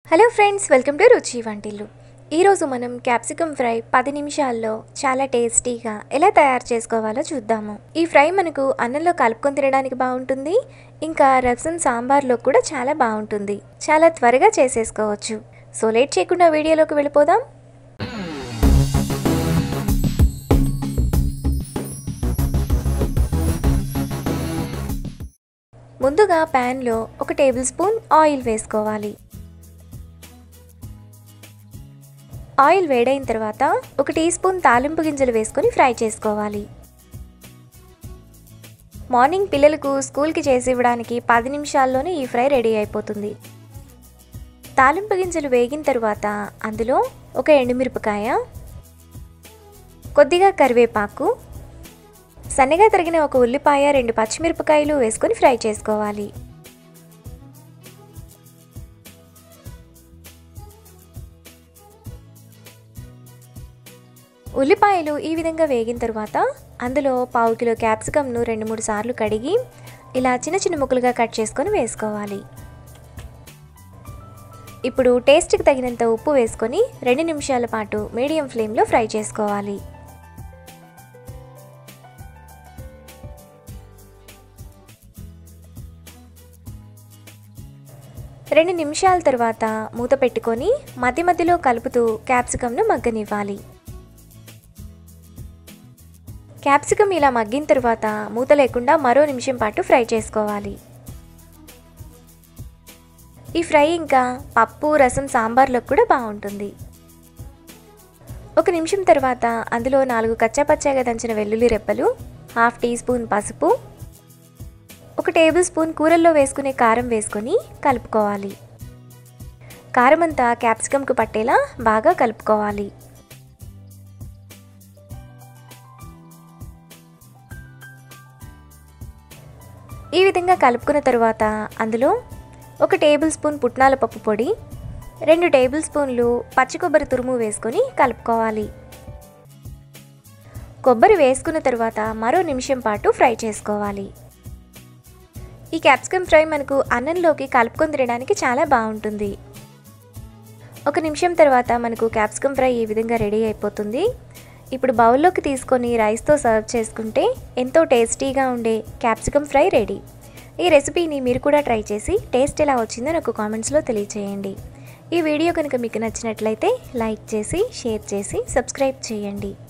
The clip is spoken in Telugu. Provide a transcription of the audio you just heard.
హలో ఫ్రెండ్స్ వెల్కమ్ టు రుచి వంటిల్లు ఈరోజు మనం క్యాప్సికమ్ ఫ్రై పది నిమిషాల్లో చాలా టేస్టీగా ఎలా తయారు చేసుకోవాలో చూద్దాము ఈ ఫ్రై మనకు అన్నంలో కలుపుకొని తినడానికి బాగుంటుంది ఇంకా రసం సాంబార్లో కూడా చాలా బాగుంటుంది చాలా త్వరగా చేసేసుకోవచ్చు సో లేట్ చేయకుండా వీడియోలోకి వెళ్ళిపోదాం ముందుగా ప్యాన్లో ఒక టేబుల్ స్పూన్ ఆయిల్ వేసుకోవాలి ఆయిల్ వేడైన తర్వాత ఒక టీ స్పూన్ తాలింపు గింజలు వేసుకొని ఫ్రై చేసుకోవాలి మార్నింగ్ పిల్లలకు స్కూల్కి చేసి ఇవ్వడానికి పది నిమిషాల్లోనే ఈ ఫ్రై రెడీ అయిపోతుంది తాలింపు గింజలు వేగిన తర్వాత అందులో ఒక ఎండుమిరపకాయ కొద్దిగా కరివేపాకు సన్నగా తరిగిన ఒక ఉల్లిపాయ రెండు పచ్చిమిరపకాయలు వేసుకొని ఫ్రై చేసుకోవాలి ఉల్లిపాయలు ఈ విధంగా వేగిన తర్వాత అందులో పావు కిలో క్యాప్సికమ్ను రెండు మూడు సార్లు కడిగి ఇలా చిన్న చిన్న ముక్కలుగా కట్ చేసుకొని వేసుకోవాలి ఇప్పుడు టేస్ట్కి తగినంత ఉప్పు వేసుకొని రెండు నిమిషాల పాటు మీడియం ఫ్లేమ్లో ఫ్రై చేసుకోవాలి రెండు నిమిషాల తర్వాత మూత పెట్టుకొని మధ్య మధ్యలో కలుపుతూ క్యాప్సికమ్ను మగ్గనివ్వాలి క్యాప్సికమ్ ఇలా మగ్గిన తర్వాత మూత లేకుండా మరో నిమిషం పాటు ఫ్రై చేసుకోవాలి ఈ ఫ్రై ఇంకా పప్పు రసం సాంబార్లో కూడా బాగుంటుంది ఒక నిమిషం తర్వాత అందులో నాలుగు కచ్చాపచ్చాగా దంచిన వెల్లుల్లి రెప్పలు హాఫ్ టీ స్పూన్ పసుపు ఒక టేబుల్ స్పూన్ కూరల్లో వేసుకునే కారం వేసుకొని కలుపుకోవాలి కారం అంతా క్యాప్సికమ్కు పట్టేలా బాగా కలుపుకోవాలి ఈ విధంగా కలుపుకున్న తర్వాత అందులో ఒక టేబుల్ స్పూన్ పుట్నాల పప్పు పొడి రెండు టేబుల్ స్పూన్లు పచ్చి కొబ్బరి తురుము వేసుకొని కలుపుకోవాలి కొబ్బరి వేసుకున్న తర్వాత మరో నిమిషం పాటు ఫ్రై చేసుకోవాలి ఈ క్యాప్సికమ్ ఫ్రై మనకు అన్నంలోకి కలుపుకొని తినడానికి చాలా బాగుంటుంది ఒక నిమిషం తర్వాత మనకు క్యాప్సికమ్ ఫ్రై ఈ విధంగా రెడీ అయిపోతుంది ఇప్పుడు బౌల్లోకి తీసుకొని రైస్తో సర్వ్ చేసుకుంటే ఎంతో టేస్టీగా ఉండే క్యాప్సికమ్ ఫ్రై రెడీ ఈ రెసిపీని మీరు కూడా ట్రై చేసి టేస్ట్ ఎలా వచ్చిందో నాకు కామెంట్స్లో తెలియచేయండి ఈ వీడియో కనుక మీకు నచ్చినట్లయితే లైక్ చేసి షేర్ చేసి సబ్స్క్రైబ్ చేయండి